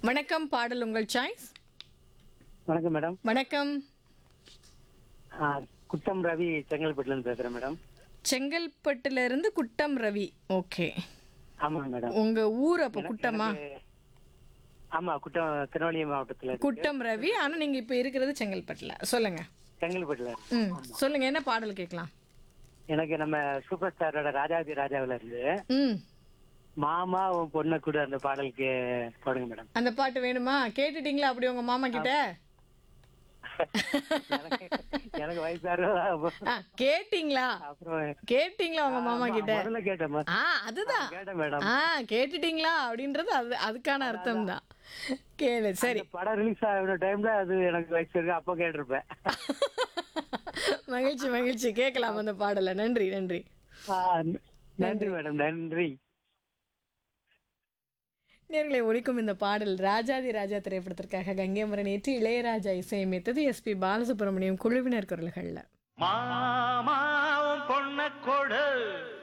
வணக்கம் பாடல் உங்கள் சாய்ஸ் வணக்கம் மேடம் வணக்கம் ஆ, குட்டம் ரவி செங்கல்பட்டுலேருந்து பேசுகிறேன் மேடம் செங்கல்பட்டுல இருந்து குட்டம் ரவி ஓகே ஆமாங்க மேடம் உங்க ஊர் அப்ப குட்டமா எனக்கு- ஆமா குட்டம் திருநெல்வேலி மாவட்டத்தில் இருக்கு. குட்டம் ரவி ஆனா நீங்க இப்ப இருக்கிறது செங்கல்பட்டுல சொல்லுங்க செங்கல்பட்டுல இருக்கு. ம் சொல்லுங்க என்ன பாடல் கேட்கலாம் எனக்கு நம்ம சூப்பர் ஸ்டாரோட ராஜாதி ராஜாவில் இருந்து ம் மாமா உன் பொண்ணை கூட அந்த பாடலுக்கு போடுங்க மேடம் அந்த பாட்டு வேணுமா கேட்டுட்டீங்களா அப்படி உங்க மாமா கிட்ட எனக்கு எனக்கு வயசாரு ஆ, கேட்டீங்களா அப்புறம் கேட்டீங்களா உங்க மாமா கிட்ட முதல்ல கேட்டேன் மா- ஆ அதுதான் கேட்டேன் மேடம் ஆ கேட்டுட்டீங்களா அப்படின்றது அது அதுக்கான அர்த்தம் தான் கேளு சரி இந்த படம் ரிலீஸ் ஆகிற டைம்ல அது எனக்கு வயசு இருக்கு அப்போ கேட்டிருப்பேன் மகிழ்ச்சி மகிழ்ச்சி கேட்கலாம் அந்த பாடலை நன்றி நன்றி ஆ, நன்றி மேடம் நன்றி நேர்களை ஒழிக்கும் இந்த பாடல் ராஜாதி ராஜா திரைப்படத்திற்காக கங்கைமரன் ஏற்றி இளையராஜா இசையமைத்தது எஸ்பி பாலசுப்ரமணியம் குழுவினர் குரல்கள்ல மாமாவும் பொண்ண கொடு